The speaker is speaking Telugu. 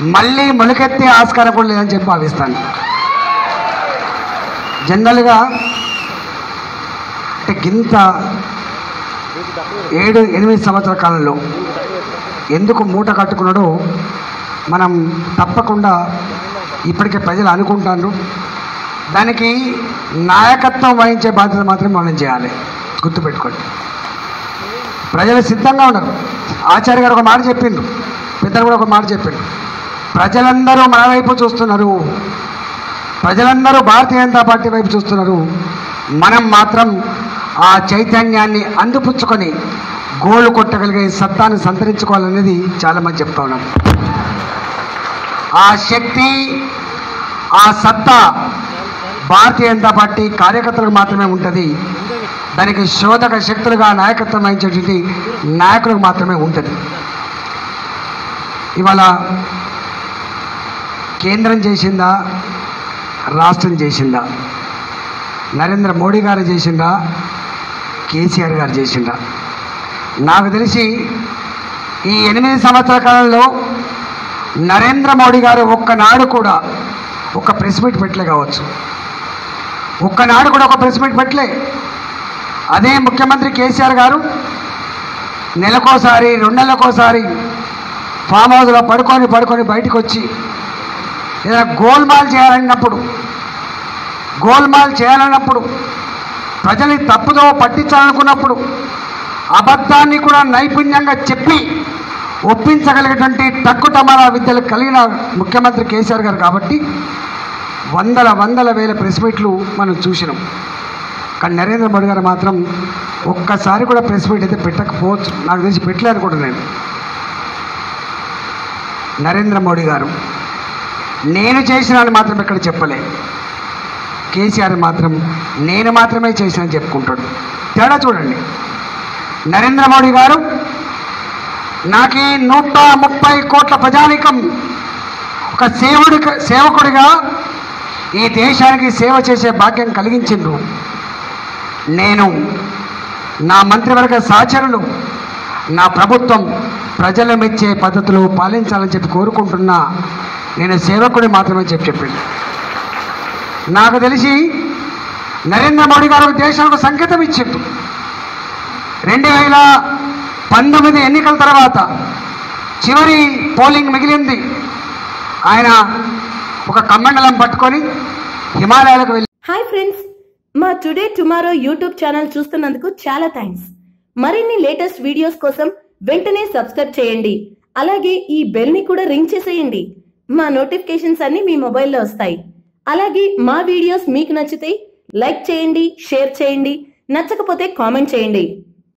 మళ్ళీ మొలకెత్తే ఆస్కారం కూడా లేదని చెప్పి భావిస్తాను జనరల్గా అంటే గింత ఏడు ఎనిమిది సంవత్సరాల కాలంలో ఎందుకు మూట కట్టుకున్నాడో మనం తప్పకుండా ఇప్పటికే ప్రజలు అనుకుంటారు దానికి నాయకత్వం వహించే బాధ్యత మాత్రం మనం చేయాలి గుర్తుపెట్టుకోండి ప్రజలు సిద్ధంగా ఉన్నారు ఆచార్య గారు ఒక మాట చెప్పిండ్రు పెద్దలు కూడా ఒక మాట చెప్పిండ్రు ప్రజలందరూ మన వైపు చూస్తున్నారు ప్రజలందరూ భారతీయ జనతా పార్టీ వైపు చూస్తున్నారు మనం మాత్రం ఆ చైతన్యాన్ని అందిపుచ్చుకొని గోలు కొట్టగలిగే సత్తాన్ని సంతరించుకోవాలనేది చాలా మంది చెప్తా ఉన్నాం ఆ శక్తి ఆ సత్తా భారతీయ జనతా పార్టీ కార్యకర్తలకు మాత్రమే ఉంటుంది దానికి శోధక శక్తులుగా నాయకత్వం వహించేటువంటి నాయకులకు మాత్రమే ఉంటుంది ఇవాళ కేంద్రం చేసిందా రాష్ట్రం చేసిందా నరేంద్ర మోడీ గారు చేసిందా కేసీఆర్ గారు చేసిందా నాకు తెలిసి ఈ ఎనిమిది సంవత్సరాల కాలంలో నరేంద్ర మోడీ గారు ఒక్కనాడు కూడా ఒక ప్రెస్ మీట్ పెట్టలే కావచ్చు ఒక్కనాడు కూడా ఒక ప్రెస్ మీట్ పెట్టలే అదే ముఖ్యమంత్రి కేసీఆర్ గారు నెలకోసారి రెండు నెలలకోసారి ఫామ్ హౌస్లో పడుకొని పడుకొని బయటకు వచ్చి ఏదైనా గోల్మాల్ చేయాలన్నప్పుడు గోల్మాల్ చేయాలన్నప్పుడు ప్రజల్ని తప్పుదో పట్టించాలనుకున్నప్పుడు అబద్ధాన్ని కూడా నైపుణ్యంగా చెప్పి ఒప్పించగలిగేటువంటి టక్కుటమారా విద్యలు కలిగిన ముఖ్యమంత్రి కేసీఆర్ గారు కాబట్టి వందల వందల వేల ప్రెస్ మీట్లు మనం చూసినాం కానీ నరేంద్ర మోడీ గారు మాత్రం ఒక్కసారి కూడా ప్రెస్ మీట్ అయితే పెట్టకపోవచ్చు నాకు తెలిసి పెట్టలేరు కూడా నేను నరేంద్ర మోడీ గారు నేను చేసినాను మాత్రం ఇక్కడ చెప్పలే కేసీఆర్ మాత్రం నేను మాత్రమే చేసినని చెప్పుకుంటాడు తేడా చూడండి నరేంద్ర మోడీ గారు నాకు ఈ నూట ముప్పై కోట్ల ప్రజానికం ఒక సేవుడి సేవకుడిగా ఈ దేశానికి సేవ చేసే భాగ్యం కలిగించిండ్రు నేను నా మంత్రివర్గ సహచరులు నా ప్రభుత్వం ప్రజలు మెచ్చే పద్ధతులు పాలించాలని చెప్పి కోరుకుంటున్నా నేను సేవకుడి మాత్రమే చెప్పి చెప్పింది నాకు తెలిసి నరేంద్ర మోడీ గారు దేశానికి సంకేతం ఇచ్చిండు రెండు వేల పంతొమ్మిది ఎన్నికల తర్వాత చివరి పోలింగ్ మిగిలింది ఆయన ఒక కమండలం పట్టుకొని హిమాలయాలకు వెళ్ళి హాయ్ ఫ్రెండ్స్ మా టుడే టుమారో యూట్యూబ్ ఛానల్ చూస్తున్నందుకు చాలా థ్యాంక్స్ మరిన్ని లేటెస్ట్ వీడియోస్ కోసం వెంటనే సబ్స్క్రైబ్ చేయండి అలాగే ఈ బెల్ ని కూడా రింగ్ చేసేయండి మా నోటిఫికేషన్స్ అన్ని మీ మొబైల్లో వస్తాయి అలాగే మా వీడియోస్ మీకు నచ్చితే లైక్ చేయండి షేర్ చేయండి నచ్చకపోతే కామెంట్ చేయండి